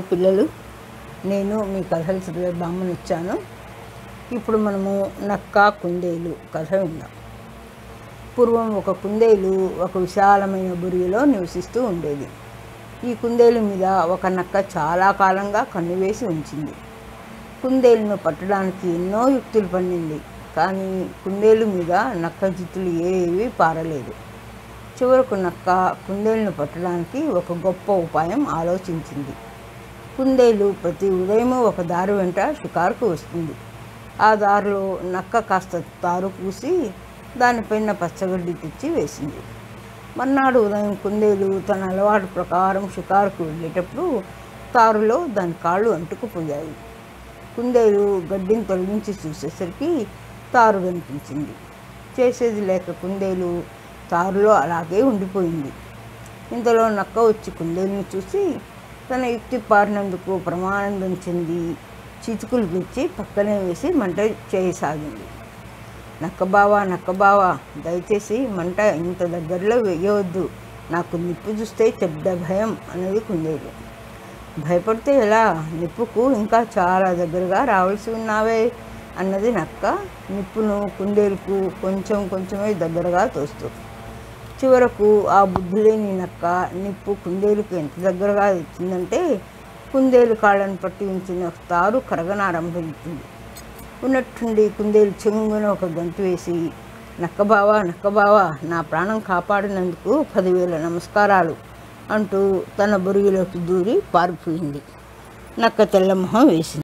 పిల్లలు నేను మీ కథల చదివే బామ్మని ఇచ్చాను ఇప్పుడు మనము నక్క కుందేలు కథ విందాం పూర్వం ఒక కుందేలు ఒక విశాలమైన బురిలో నివసిస్తూ ఉండేది ఈ కుందేలు మీద ఒక నక్క చాలా కాలంగా కన్నువేసి ఉంచింది కుందేలును పట్టడానికి ఎన్నో యుక్తులు పన్నింది కానీ కుందేలు మీద నక్క జిత్తులు ఏవి పారలేదు చివరకు నక్క కుందేలును పట్టడానికి ఒక గొప్ప ఉపాయం ఆలోచించింది కుందేలు ప్రతి ఉదయం ఒక దారి వెంట షికారుకు వస్తుంది ఆ దారిలో నక్క కాస్త తారు పూసి దానిపైన పచ్చగడ్డి తెచ్చి వేసింది మర్నాడు ఉదయం కుందేలు తన అలవాటు ప్రకారం షికారుకు వెళ్ళేటప్పుడు తారులో దాని కాళ్ళు అంటుకుపోయాయి కుందేలు గడ్డిని తొలగించి చూసేసరికి తారు కనిపించింది చేసేది లేక కుందేలు తారులో అలాగే ఉండిపోయింది ఇంతలో నక్క వచ్చి కుందేలుని చూసి తన యుక్తి పారినందుకు ప్రమానందం చెంది చితుకులు గుచ్చి పక్కనే వేసి మంట చేయసాగింది నక్కబావా నక్కబావా దయచేసి మంట ఇంత దగ్గరలో వేయవద్దు నాకు నిప్పు చూస్తే చెడ్డ భయం అన్నది కుందేలు భయపడితే ఎలా నిప్పుకు ఇంకా చాలా దగ్గరగా రావాల్సి ఉన్నావే అన్నది నక్క నిప్పును కుందేలుకు కొంచెం కొంచెమే దగ్గరగా తోస్తూ చివరకు ఆ బుద్ధి లేని నక్క నిప్పు కుందేలుకు ఎంత దగ్గరగా వచ్చిందంటే కుందేలు కాళ్ళను పట్టి ఉంచిన తారు కరగనారంభించింది ఉన్నట్టుండి కుందేలు చెంగున ఒక గంతు వేసి నక్కబావా నక్కబావా నా ప్రాణం కాపాడినందుకు పదివేల నమస్కారాలు అంటూ తన బురిగిలోకి దూరి పారిపోయింది నక్క తెల్లమొహం వేసింది